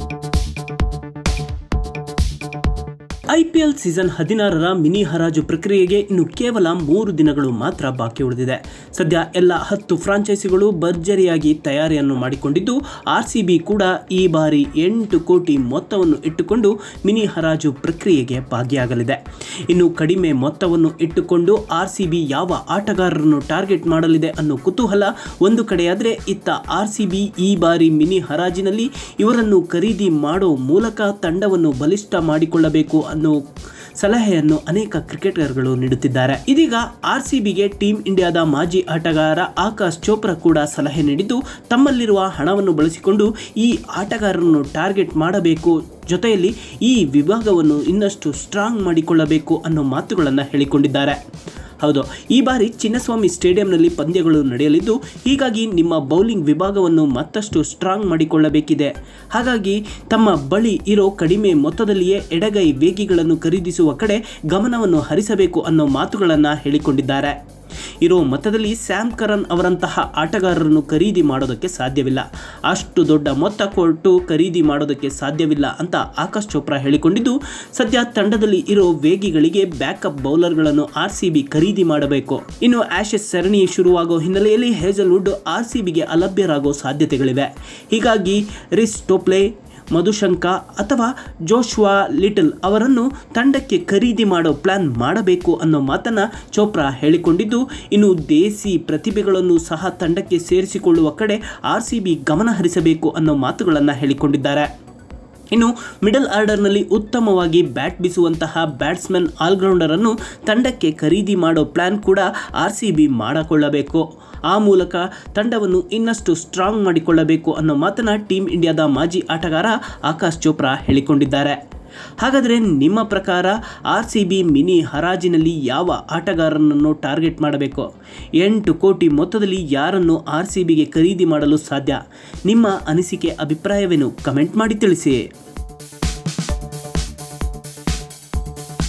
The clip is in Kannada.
ಐಪಿಎಲ್ ಸೀಸನ್ ಹದಿನಾರರ ಮಿನಿ ಹರಾಜು ಪ್ರಕ್ರಿಯೆಗೆ ಇನ್ನು ಕೇವಲ ಮೂರು ದಿನಗಳು ಮಾತ್ರ ಬಾಕಿ ಉಳಿದಿದೆ ಸದ್ಯ ಎಲ್ಲ ಹತ್ತು ಫ್ರಾಂಚೈಸಿಗಳು ಭರ್ಜರಿಯಾಗಿ ತಯಾರಿಯನ್ನು ಮಾಡಿಕೊಂಡಿದ್ದು ಆರ್ಸಿಬಿ ಕೂಡ ಈ ಬಾರಿ ಎಂಟು ಕೋಟಿ ಮೊತ್ತವನ್ನು ಇಟ್ಟುಕೊಂಡು ಮಿನಿ ಹರಾಜು ಪ್ರಕ್ರಿಯೆಗೆ ಭಾಗಿಯಾಗಲಿದೆ ಇನ್ನು ಕಡಿಮೆ ಮೊತ್ತವನ್ನು ಇಟ್ಟುಕೊಂಡು ಆರ್ಸಿಬಿ ಯಾವ ಆಟಗಾರರನ್ನು ಟಾರ್ಗೆಟ್ ಮಾಡಲಿದೆ ಅನ್ನೋ ಕುತೂಹಲ ಒಂದು ಕಡೆಯಾದರೆ ಇತ್ತ ಆರ್ಸಿಬಿ ಈ ಬಾರಿ ಮಿನಿ ಹರಾಜಿನಲ್ಲಿ ಇವರನ್ನು ಖರೀದಿ ಮಾಡೋ ಮೂಲಕ ತಂಡವನ್ನು ಬಲಿಷ್ಠ ಮಾಡಿಕೊಳ್ಳಬೇಕು ಅನ್ನೋ ಸಲಹೆಯನ್ನು ಅನೇಕ ಕ್ರಿಕೆಟರ್ಗಳು ನೀಡುತ್ತಿದ್ದಾರೆ ಇದೀಗ ಆರ್ ಸಿ ಬಿಗೆ ಟೀಮ್ ಇಂಡಿಯಾದ ಮಾಜಿ ಆಟಗಾರ ಆಕಾಶ್ ಚೋಪ್ರಾ ಕೂಡ ಸಲಹೆ ನೀಡಿದ್ದು ತಮ್ಮಲ್ಲಿರುವ ಹಣವನ್ನು ಬಳಸಿಕೊಂಡು ಈ ಆಟಗಾರರನ್ನು ಟಾರ್ಗೆಟ್ ಮಾಡಬೇಕು ಜೊತೆಯಲ್ಲಿ ಈ ವಿಭಾಗವನ್ನು ಇನ್ನಷ್ಟು ಸ್ಟ್ರಾಂಗ್ ಮಾಡಿಕೊಳ್ಳಬೇಕು ಅನ್ನೋ ಮಾತುಗಳನ್ನು ಹೇಳಿಕೊಂಡಿದ್ದಾರೆ ಹೌದು ಈ ಬಾರಿ ಚಿನ್ನಸ್ವಾಮಿ ಸ್ಟೇಡಿಯಂನಲ್ಲಿ ಪಂದ್ಯಗಳು ನಡೆಯಲಿದ್ದು ಹೀಗಾಗಿ ನಿಮ್ಮ ಬೌಲಿಂಗ್ ವಿಭಾಗವನ್ನು ಮತ್ತಷ್ಟು ಸ್ಟ್ರಾಂಗ್ ಮಾಡಿಕೊಳ್ಳಬೇಕಿದೆ ಹಾಗಾಗಿ ತಮ್ಮ ಬಳಿ ಇರೋ ಕಡಿಮೆ ಮೊತ್ತದಲ್ಲಿಯೇ ಎಡಗೈ ವೇಗಿಗಳನ್ನು ಖರೀದಿಸುವ ಕಡೆ ಗಮನವನ್ನು ಹರಿಸಬೇಕು ಅನ್ನೋ ಮಾತುಗಳನ್ನು ಹೇಳಿಕೊಂಡಿದ್ದಾರೆ ಇರೋ ಮೊತ್ತದಲ್ಲಿ ಸ್ಯಾಮ್ ಕರನ್ ಅವರಂತಹ ಆಟಗಾರರನ್ನು ಖರೀದಿ ಮಾಡೋದಕ್ಕೆ ಸಾಧ್ಯವಿಲ್ಲ ಅಷ್ಟು ದೊಡ್ಡ ಮೊತ್ತ ಕೊಟ್ಟು ಖರೀದಿ ಮಾಡೋದಕ್ಕೆ ಸಾಧ್ಯವಿಲ್ಲ ಅಂತ ಆಕಾಶ್ ಚೋಪ್ರಾ ಹೇಳಿಕೊಂಡಿದ್ದು ಸದ್ಯ ತಂಡದಲ್ಲಿ ಇರೋ ವೇಗಿಗಳಿಗೆ ಬ್ಯಾಕಪ್ ಬೌಲರ್ಗಳನ್ನು ಆರ್ ಸಿ ಬಿ ಖರೀದಿ ಮಾಡಬೇಕು ಇನ್ನು ಆಶೆಸ್ ಸರಣಿ ಶುರುವಾಗೋ ಹಿನ್ನೆಲೆಯಲ್ಲಿ ಹೇಜಲ್ವುಡ್ ಆರ್ ಸಿ ಬಿಗೆ ಅಲಭ್ಯರಾಗೋ ಸಾಧ್ಯತೆಗಳಿವೆ ಹೀಗಾಗಿ ರಿಸ್ ಟೋಪ್ಲೆ ಮಧುಶಂಕ ಅಥವಾ ಜೋಶ್ವಾ ಲಿಟಲ್ ಅವರನ್ನು ತಂಡಕ್ಕೆ ಖರೀದಿ ಮಾಡೋ ಪ್ಲಾನ್ ಮಾಡಬೇಕು ಅನ್ನೋ ಮಾತನ್ನು ಚೋಪ್ರಾ ಹೇಳಿಕೊಂಡಿದ್ದು ಇನ್ನು ದೇಸಿ ಪ್ರತಿಭೆಗಳನ್ನು ಸಹ ತಂಡಕ್ಕೆ ಸೇರಿಸಿಕೊಳ್ಳುವ ಕಡೆ ಆರ್ ಸಿ ಬಿ ಗಮನ ಹರಿಸಬೇಕು ಅನ್ನೋ ಮಾತುಗಳನ್ನು ಹೇಳಿಕೊಂಡಿದ್ದಾರೆ ಇನ್ನು ಮಿಡಲ್ ಆರ್ಡರ್ನಲ್ಲಿ ಉತ್ತಮವಾಗಿ ಬ್ಯಾಟ್ ಬೀಸುವಂತಹ ಬ್ಯಾಟ್ಸ್ಮನ್ ಆಲ್ರೌಂಡರನ್ನು ತಂಡಕ್ಕೆ ಖರೀದಿ ಮಾಡೋ ಪ್ಲಾನ್ ಕೂಡ ಆರ್ ಸಿ ಬಿ ಮಾಡಿಕೊಳ್ಳಬೇಕು ಆ ಮೂಲಕ ತಂಡವನ್ನು ಇನ್ನಷ್ಟು ಸ್ಟ್ರಾಂಗ್ ಮಾಡಿಕೊಳ್ಳಬೇಕು ಅನ್ನೋ ಮಾತನ್ನ ಟೀಮ್ ಇಂಡಿಯಾದ ಮಾಜಿ ಆಟಗಾರ ಆಕಾಶ್ ಚೋಪ್ರಾ ಹೇಳಿಕೊಂಡಿದ್ದಾರೆ ಹಾಗಾದರೆ ನಿಮ್ಮ ಪ್ರಕಾರ ಆರ್ ಸಿ ಬಿ ಮಿನಿ ಹರಾಜಿನಲ್ಲಿ ಯಾವ ಆಟಗಾರನನ್ನು ಟಾರ್ಗೆಟ್ ಮಾಡಬೇಕು ಎಂಟು ಕೋಟಿ ಮೊತ್ತದಲ್ಲಿ ಯಾರನ್ನು ಆರ್ ಸಿ ಬಿಗೆ ಖರೀದಿ ಮಾಡಲು ಸಾಧ್ಯ ನಿಮ್ಮ ಅನಿಸಿಕೆ ಅಭಿಪ್ರಾಯವೇನು ಕಮೆಂಟ್ ಮಾಡಿ ತಿಳಿಸಿ